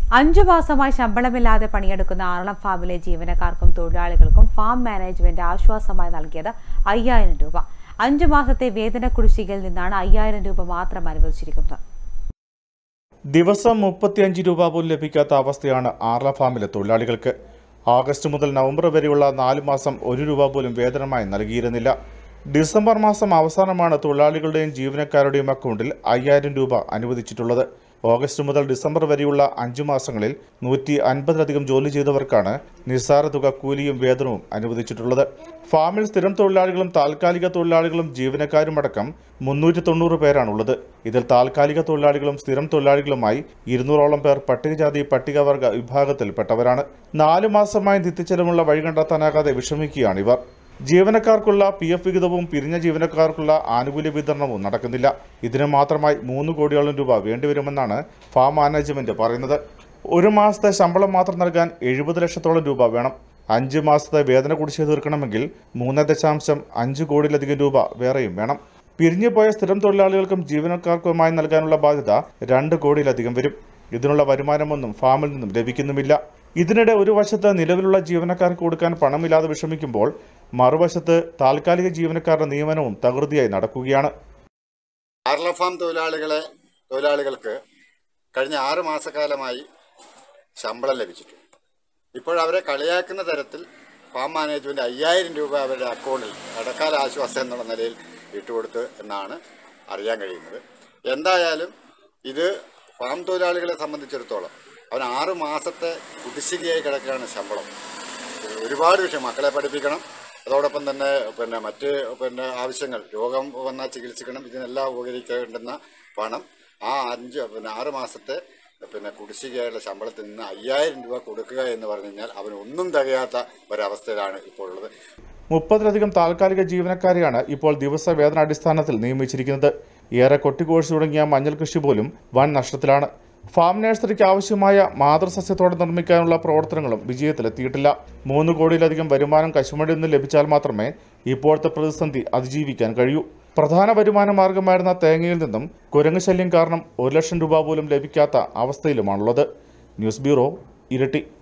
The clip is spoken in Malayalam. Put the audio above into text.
അഞ്ചു മാസമായി ശമ്പളമില്ലാതെ പണിയെടുക്കുന്ന ആറളം ഫാമിലെ ജീവനക്കാർക്കും തൊഴിലാളികൾക്കും ഫാം മാനേജ്മെന്റ് ആശ്വാസമായി നൽകിയത് അയ്യായിരം രൂപ അഞ്ചു മാസത്തെ വേതന കുടിശ്ശികയിൽ നിന്നാണ് അയ്യായിരം രൂപ മാത്രം അനുവദിച്ചിരിക്കുന്നത് ദിവസം മുപ്പത്തിയഞ്ച് രൂപ പോലും ലഭിക്കാത്ത അവസ്ഥയാണ് ആർല ഫാമിലെ തൊഴിലാളികൾക്ക് ആഗസ്റ്റ് മുതൽ നവംബർ വരെയുള്ള നാല് മാസം ഒരു രൂപ പോലും വേതനമായി നൽകിയിരുന്നില്ല ഡിസംബർ മാസം അവസാനമാണ് തൊഴിലാളികളുടെയും ജീവനക്കാരുടെയും അക്കൗണ്ടിൽ അയ്യായിരം രൂപ അനുവദിച്ചിട്ടുള്ളത് ഓഗസ്റ്റ് മുതൽ ഡിസംബർ വരെയുള്ള അഞ്ചു മാസങ്ങളിൽ നൂറ്റി അൻപതിലധികം ജോലി ചെയ്തവർക്കാണ് നിസ്സാര തുക കൂലിയും വേതനവും അനുവദിച്ചിട്ടുള്ളത് ഫാമിൽ സ്ഥിരം തൊഴിലാളികളും താൽക്കാലിക തൊഴിലാളികളും ജീവനക്കാരുമടക്കം മുന്നൂറ്റി തൊണ്ണൂറ് പേരാണുള്ളത് ഇതിൽ താൽക്കാലിക തൊഴിലാളികളും സ്ഥിരം തൊഴിലാളികളുമായി ഇരുന്നൂറോളം പേർ പട്ടികജാതി പട്ടികവർഗ വിഭാഗത്തിൽപ്പെട്ടവരാണ് നാലു മാസമായി നിത്യച്ചെലവുള്ള വഴി കണ്ടെത്താനാകാതെ വിഷമിക്കുകയാണിവർ ജീവനക്കാർക്കുള്ള പി എഫ് വിഹിതവും പിരിഞ്ഞ ജീവനക്കാർക്കുള്ള ആനുകൂല്യ വിതരണവും നടക്കുന്നില്ല ഇതിന് മാത്രമായി മൂന്ന് കോടിയോളം രൂപ വേണ്ടിവരുമെന്നാണ് ഫാം മാനേജ്മെന്റ് പറയുന്നത് ഒരു മാസത്തെ ശമ്പളം മാത്രം നൽകാൻ എഴുപത് ലക്ഷത്തോളം രൂപ വേണം അഞ്ച് മാസത്തെ വേതന കുടിശ്ശിക തീർക്കണമെങ്കിൽ മൂന്ന് ദശാംശം അഞ്ച് കോടിയിലധികം രൂപ വേറെയും വേണം പിരിഞ്ഞുപോയ സ്ഥിരം തൊഴിലാളികൾക്കും ജീവനക്കാർക്കുമായി നൽകാനുള്ള ബാധ്യത രണ്ട് കോടിയിലധികം വരും ഇതിനുള്ള വരുമാനമൊന്നും ഫാമിൽ നിന്നും ലഭിക്കുന്നുമില്ല ഇതിനിടെ ഒരു വശത്ത് നിലവിലുള്ള ജീവനക്കാർക്ക് കൊടുക്കാൻ പണമില്ലാതെ വിഷമിക്കുമ്പോൾ മറുവശത്ത് താൽക്കാലിക ജീവനക്കാരുടെ നിയമനവും തകൃതിയായി നടക്കുകയാണ് ആർല ഫാം തൊഴിലാളികളെ തൊഴിലാളികൾക്ക് കഴിഞ്ഞ ആറ് മാസക്കാലമായി ശമ്പളം ലഭിച്ചിട്ടുണ്ട് ഇപ്പോഴവരെ കളിയാക്കുന്ന തരത്തിൽ ഫാം മാനേജ്മെന്റ് അയ്യായിരം രൂപ അവരുടെ അക്കൗണ്ടിൽ ഇടക്കാല ആശ്വാസം എന്നുള്ള നിലയിൽ ഇട്ടുകൊടുത്തു എന്നാണ് അറിയാൻ കഴിയുന്നത് എന്തായാലും ഇത് ഫാം തൊഴിലാളികളെ സംബന്ധിച്ചിടത്തോളം അവൻ ആറ് മാസത്തെ കുടിശ്ശികയായി കിടക്കുകയാണ് ശമ്പളം ഒരുപാട് വിഷയം മക്കളെ പഠിപ്പിക്കണം അതോടൊപ്പം തന്നെ പിന്നെ മറ്റ് പിന്നെ ആവശ്യങ്ങൾ രോഗം വന്നാൽ ചികിത്സിക്കണം ഇതിനെല്ലാം ഉപകരിക്കേണ്ടുന്ന പണം ആ അഞ്ച് പിന്നെ ആറ് മാസത്തെ പിന്നെ കുടിശ്ശികയായുള്ള ശമ്പളത്തിൽ നിന്ന് അയ്യായിരം രൂപ കൊടുക്കുക എന്ന് പറഞ്ഞു കഴിഞ്ഞാൽ അവന് ഒന്നും തികയാത്ത ഒരവസ്ഥയിലാണ് ഇപ്പോൾ ഉള്ളത് മുപ്പതിലധികം താൽക്കാലിക ജീവനക്കാരെയാണ് ഇപ്പോൾ ദിവസ വേതനാടിസ്ഥാനത്തിൽ നിയമിച്ചിരിക്കുന്നത് ഏറെ കൊട്ടിക്കോഴ്സ് തുടങ്ങിയ മഞ്ഞൾ കൃഷി പോലും വൻ നഷ്ടത്തിലാണ് ഫാം നഴ്സറിക്ക് ആവശ്യമായ മാതൃസസ്യത്തോട്ടം നിർമ്മിക്കാനുള്ള പ്രവർത്തനങ്ങളും വിജയത്തിലെത്തിയിട്ടില്ല മൂന്ന് കോടിയിലധികം വരുമാനം കശുമടിയിൽ നിന്ന് ലഭിച്ചാൽ മാത്രമേ ഇപ്പോഴത്തെ പ്രതിസന്ധി അതിജീവിക്കാൻ കഴിയൂ പ്രധാന വരുമാന മാർഗമായിരുന്ന തേങ്ങയിൽ നിന്നും കുരങ്ങ് ശല്യം കാരണം ഒരു ലക്ഷം രൂപ പോലും ലഭിക്കാത്ത അവസ്ഥയിലുമാണുള്ളത് ന്യൂസ് ബ്യൂറോ ഇരട്ടി